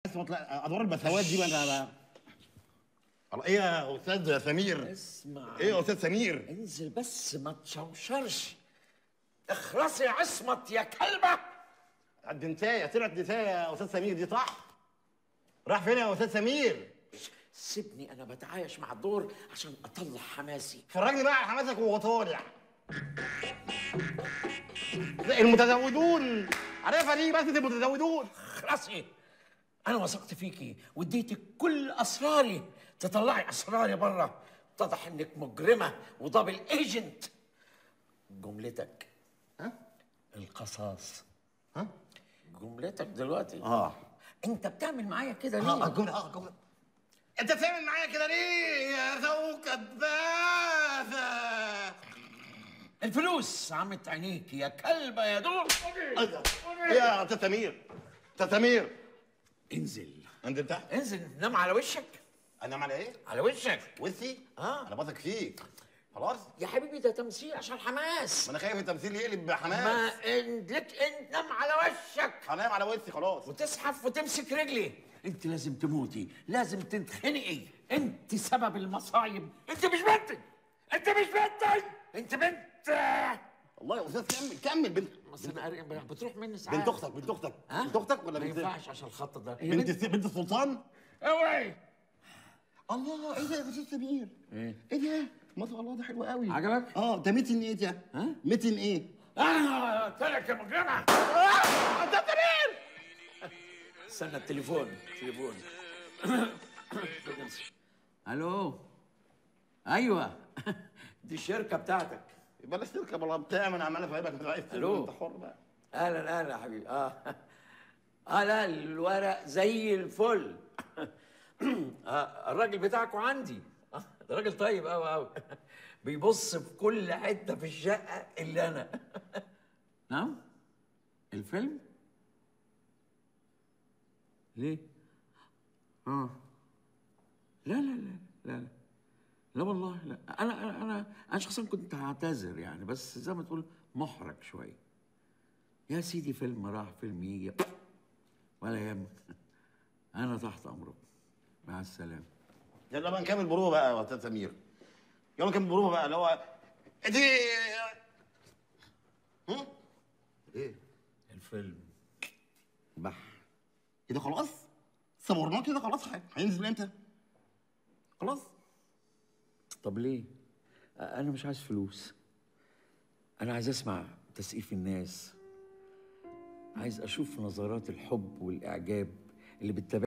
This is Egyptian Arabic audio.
ادوار البثوات دي ما انا الله ايه يا استاذ سمير اسمع ايه يا استاذ سمير انزل بس ما تشوشرش اخلصي يا عصمت يا كلبة دي نسايه طلعت نسايه يا استاذ سمير دي صح راح فين يا استاذ سمير سيبني انا بتعايش مع الدور عشان اطلع حماسي فرجني بقى على حماسك وهو طالع المتزودون عارفها دي بس المتزودون خلاصي انا وثقت فيكي واديتك كل اسراري تطلعي اسراري بره اتضح انك مجرمه ودبل ايجنت جملتك ها القصاص ها جملتك دلوقتي اه انت بتعمل معايا كده اه ليه الجمله اه الجمله انت بتعمل معايا كده ليه يا ذو كباسه الفلوس عمت عينيك يا كلبه يا دور ايه يا استاذ سمير استاذ سمير انزل انزل تحت انزل نام على وشك انام على ايه؟ على وشك وسي؟ آه. انا بثق فيك خلاص؟ يا حبيبي ده تمثيل عشان حماس ما انا خايف التمثيل يقلب بحماس ما إن- لك انت نام على وشك هنام على وسي خلاص وتزحف وتمسك رجلي انت لازم تموتي لازم تتخنقي انت سبب المصايب انت مش بنتي انت مش بنتي انت بنت والله يا استاذ كمل كمل بنت بس انا قاري- بتروح مني ساعات بنت اختك بنت اختك ها؟ بنت اختك ولا ما بنت ينفعش عشان الخط ده هي بنت الس- بنت السلطان؟ اوعي الله ايه ده يا استاذ سمير؟ ايه؟ ايه ده؟ ما شاء الله ده حلو قوي عجبك؟ اه ده ميتن ايه ده؟ ها؟ ميتن ايه؟ انا قلت لك يا مجرمه آه، استاذ سمير استنى التليفون تليفون الو ايوه دي الشركه بتاعتك بلاش تركب والله بتاع ما انا عمال افهمك انت عايز تركب، ألو. انت حر بقى اهلا اهلا يا حبيبي اه اه لا الورق زي الفل آه الراجل بتاعكم عندي آه ده راجل طيب قوي قوي بيبص في كل حته في الشقه الا انا نعم الفيلم ليه اه لا لا لا لا لا لا والله لا انا انا انا انا شخصيا كنت هعتذر يعني بس زي ما تقول محرج شويه يا سيدي فيلم راح فيلم يجي ولا يهمك انا تحت امرك مع السلامه يلا بقى نكمل بروفه بقى يا استاذ سمير يلا نكمل بروفه بقى اللي هو دي هم؟ ايه؟ الفيلم بح ايه ده خلاص؟ صورناه كده خلاص ح- هينزل امتى؟ خلاص طب ليه انا مش عايز فلوس انا عايز اسمع تسقيف الناس عايز اشوف نظرات الحب والاعجاب اللي بتتابع